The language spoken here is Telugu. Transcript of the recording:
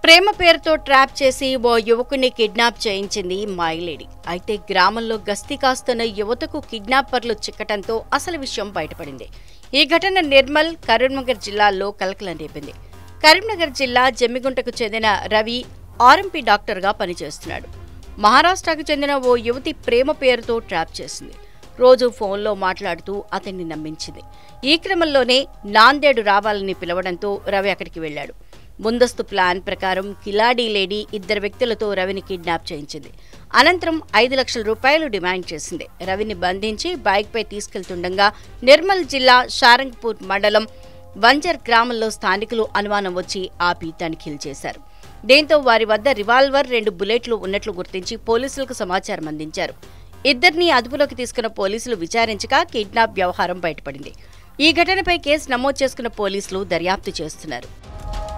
ప్రేమ పేరుతో ట్రాప్ చేసి ఓ యువకుని కిడ్నాప్ చేయించింది మాయిలేడి అయితే గ్రామంలో గస్తీ కాస్తున్న యువతకు కిడ్నాపర్లు చిక్కటంతో అసలు విషయం బయటపడింది ఈ ఘటన నిర్మల్ కరీంనగర్ జిల్లాల్లో కలకలం రేపింది కరీంనగర్ జిల్లా జమ్మిగుంటకు చెందిన రవి ఆర్ఎంపీ డాక్టర్గా పనిచేస్తున్నాడు మహారాష్ట్రకు చెందిన ఓ యువతి ప్రేమ పేరుతో ట్రాప్ చేసింది రోజు ఫోన్లో మాట్లాడుతూ అతన్ని నమ్మించింది ఈ క్రమంలోనే నాందేడు రావాలని పిలవడంతో రవి అక్కడికి వెళ్ళాడు ముందస్తు ప్లాన్ ప్రకారం కిలాడీ లేడీ ఇద్దరు వ్యక్తులతో రవిని కిడ్నాప్ చేయించింది అనంతరం ఐదు లక్షల రూపాయలు డిమాండ్ చేసింది రవిని బంధించి బైక్పై తీసుకెళ్తుండగా నిర్మల్ జిల్లా షారంగ్పూర్ మండలం వంజర్ గ్రామంలో స్థానికులు అనుమానం వచ్చి ఆపి తనిఖీలు చేశారు దీంతో వారి వద్ద రివాల్వర్ రెండు బుల్లెట్లు ఉన్నట్లు గుర్తించి పోలీసులకు సమాచారం అందించారు ఇద్దరిని అదుపులోకి తీసుకున్న పోలీసులు విచారించగా కిడ్నాప్ వ్యవహారం బయటపడింది ఈ ఘటనపై కేసు నమోదు చేసుకున్న పోలీసులు దర్యాప్తు చేస్తున్నారు